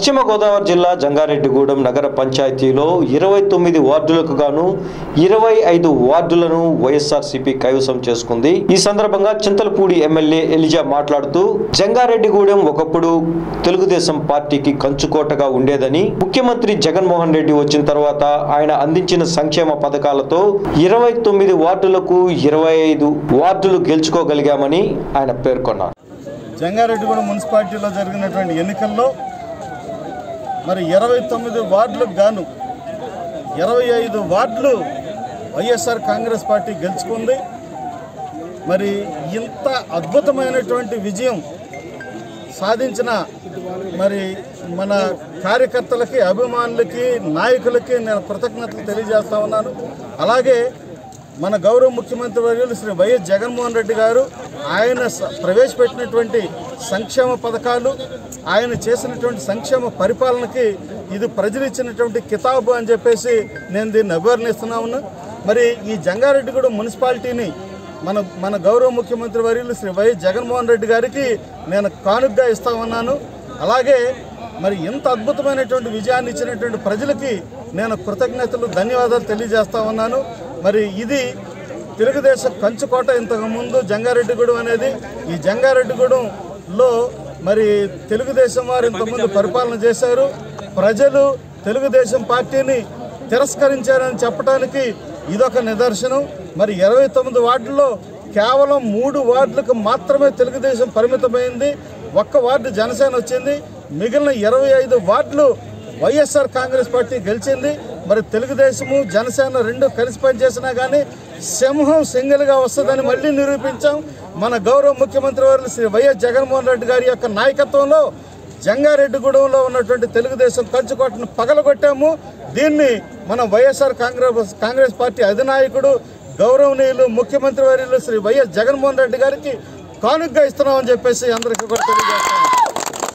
పశ్చిమ గోదావరి జిల్లా జంగారెడ్డిగూడెం నగర పంచాయతీలో ఇరవై తొమ్మిది వార్డులకు గాను ఇరవై ఐదు వార్డులను వైఎస్ఆర్సీపీ కైవసం చేసుకుంది ఈ సందర్భంగా చింతలపూడి ఎమ్మెల్యే ఎలిజా మాట్లాడుతూ జంగారెడ్డిగూడెం ఒకప్పుడు తెలుగుదేశం పార్టీకి కంచుకోటగా ఉండేదని ముఖ్యమంత్రి జగన్మోహన్ రెడ్డి వచ్చిన తర్వాత ఆయన అందించిన సంక్షేమ పథకాలతో ఇరవై తొమ్మిది వార్డులకు ఇరవై ఐదు వార్డులు గెలుచుకోగలిగామని ఆయన పేర్కొన్నారు జంగారెడ్డిగూడెం మున్సిపాలిటీలో జరిగినటువంటి ఎన్నికల్లో మరి ఇరవై తొమ్మిది వార్డులకు గాను ఇరవై ఐదు వార్డులు వైఎస్ఆర్ కాంగ్రెస్ పార్టీ గెలుచుకుంది మరి ఇంత అద్భుతమైనటువంటి విజయం సాధించిన మరి మన కార్యకర్తలకి అభిమానులకి నాయకులకి నేను కృతజ్ఞతలు తెలియజేస్తా ఉన్నాను అలాగే మన గౌరవ ముఖ్యమంత్రి వర్యులు శ్రీ వైఎస్ జగన్మోహన్ రెడ్డి గారు ఆయన స- ప్రవేశపెట్టినటువంటి సంక్షేమ పథకాలు ఆయన చేసినటువంటి సంక్షేమ పరిపాలనకి ఇది ప్రజలు ఇచ్చినటువంటి కితాబు అని చెప్పేసి నేను దీన్ని అభివర్ణిస్తున్నా ఉన్నా మరి ఈ జంగారెడ్డిగూడెం మున్సిపాలిటీని మన మన గౌరవ ముఖ్యమంత్రి వర్యులు శ్రీ వైఎస్ జగన్మోహన్ రెడ్డి గారికి నేను కానుగ్గా ఇస్తా ఉన్నాను అలాగే మరి ఇంత అద్భుతమైనటువంటి విజయాన్ని ఇచ్చినటువంటి ప్రజలకి నేను కృతజ్ఞతలు ధన్యవాదాలు తెలియజేస్తా ఉన్నాను మరి ఇది తెలుగుదేశం కంచుకోట ఇంతకు ముందు జంగారెడ్డిగూడెం అనేది ఈ జంగారెడ్డిగూడెంలో మరి తెలుగుదేశం వారు ఇంతకుముందు పరిపాలన చేశారు ప్రజలు తెలుగుదేశం పార్టీని తిరస్కరించారని చెప్పడానికి ఇదొక నిదర్శనం మరి ఇరవై తొమ్మిది వార్డుల్లో కేవలం మూడు వార్డులకు మాత్రమే తెలుగుదేశం పరిమితమైంది ఒక్క వార్డు జనసేన వచ్చింది మిగిలిన ఇరవై ఐదు వార్డులు వైఎస్ఆర్ కాంగ్రెస్ పార్టీ గెలిచింది మరి తెలుగుదేశము జనసేన రెండు కలిసి పనిచేసినా కానీ సింహం సింగిల్గా వస్తుందని మళ్ళీ నిరూపించాం మన గౌరవ ముఖ్యమంత్రి వారు శ్రీ వైఎస్ జగన్మోహన్ రెడ్డి గారి యొక్క నాయకత్వంలో జంగారెడ్డిగూడెంలో ఉన్నటువంటి తెలుగుదేశం కంచుకోటను పగలగొట్టాము దీన్ని మన వైఎస్ఆర్ కాంగ్రెస్ కాంగ్రెస్ పార్టీ అధినాయకుడు గౌరవనీయులు ముఖ్యమంత్రి వర్యులు శ్రీ వైఎస్ జగన్మోహన్ రెడ్డి గారికి కానుగ్గా ఇస్తున్నామని చెప్పేసి అందరికీ కూడా తెలియజేస్తాం